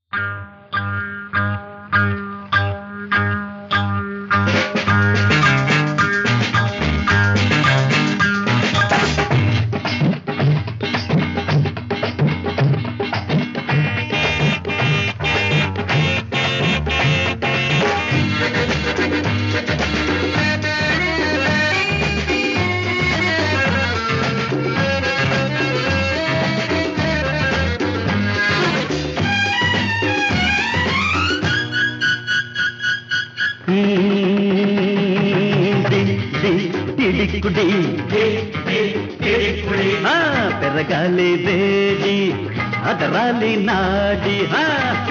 టిడికుడి ఆ, పెరగాలి వేడి అదరాలి నాడి ఆ,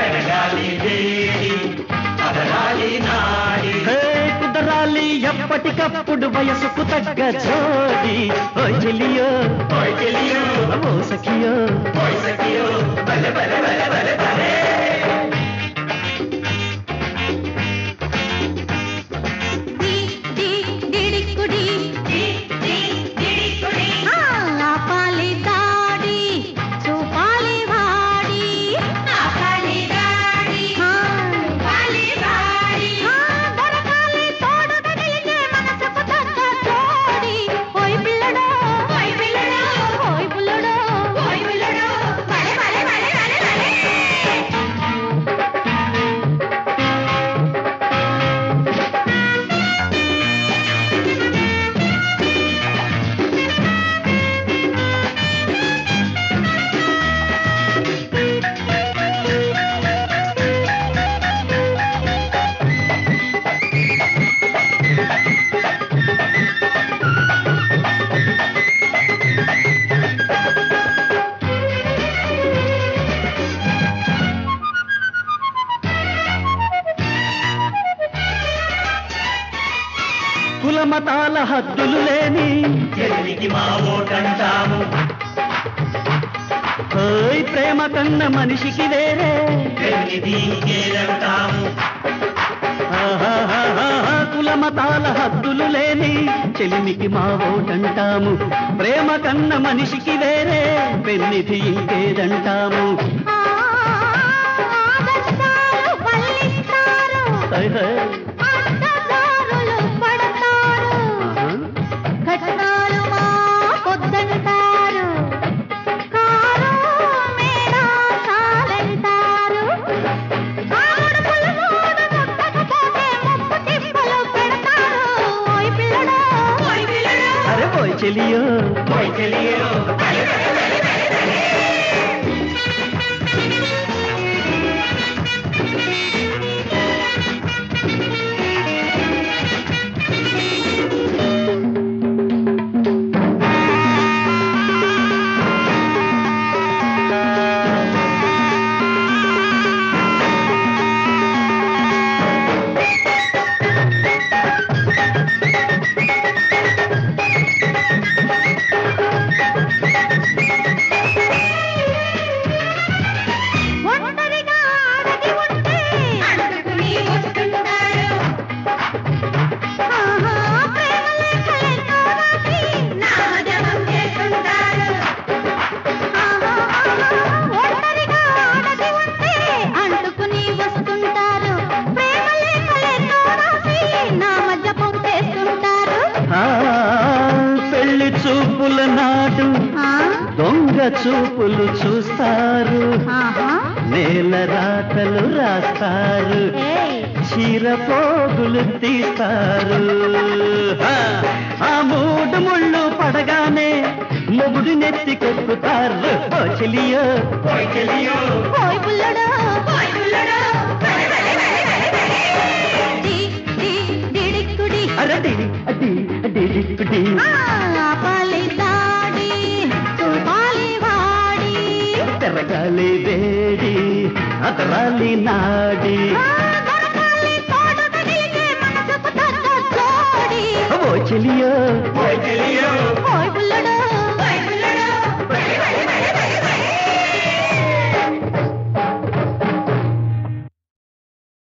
హే, కుదరాలి ఎప్పటికప్పుడు వయసుకు తగ్గ జోడి ఓ చెలియో ఓ సఖియో డి డి డిడికుడి ఆ, ఆపాలి దాడి చూపాలి వాడి ఆ, ఆ, దొరకాలి తోడు తగిలితే మనసుకు తగ్గ జోడి ఓయ్ పిల్లడో ఓయ్ పుల్లడో భలే, భలే, భలే, భలే, భలే. కులమతాల హద్దులు లేని మా ఓటంటాము ఓయ్ ప్రేమ కన్న మనిషికి వేరే పెళ్లి ఇంకేదంటాము ఆహాహాహా, కులమతాల హద్దులు లేని చెలిమికి మా ఓటంటాము ప్రేమ కన్న మనిషికి వేరే పెన్నిధి ఇంకేదంటాము ఆ, ఆదర్శాలు వల్లిస్తారు హై హై. అడ్డదారులు పడతారు ఆహా. కట్నాలు మా పొద్దంటారు కారు మేడా చాలంటారు ఆరుడు పులుమూడు ముట్టకపోతే ముప్పు తిప్పలు పెడతారు ఓయ్ పిల్లడో ఓయ్ పిల్లడో అరే పోయి చెలియో పోయి తెలియదు ఒంటరిగా ఆడది ఉంటే అందుకుని వస్తుంటారు ఆహా, ప్రేమ లేఖలెన్నో రాసి నామజపం చేస్తుంటారు ఆహా, ఆహా, ఒంటరిగా ఆడది ఉంటే అంటుకుని వస్తుంటారు ప్రేమ లేఖలెన్నో రాసి నామజపం చేస్తుంటారు ఆ, పెళ్లి చూపుల నాడు ఆ, దొంగ చూపులు చూస్తారు ఆహా, నేల రాతలు రాస్తారు ఏయ్, చీర పోగులు తీస్తారు ఆ, ఆ మూడు ముళ్ళు పడగానే మొగుడు నెత్తి కొక్కుతారు ఓ చెలియో పోయి తెలియదు ఓయ్ పుల్లడో ఓయ్ పుల్లడో భలే, భలే, భలే, భలే, భలే. డి, డి, డిడిక్కుడి. అరటి అడి అడి డిక్కుడి. ఆ, ఆపాలి దాడి, చూపాలి వాడి. పెరగాలి వేడి అదరాలి నాడి ఆ, దొరకాలి తోడు తగిలితే మనసుకు తగ్గ జోడి. ఓ చెలియో పోయి తెలియదు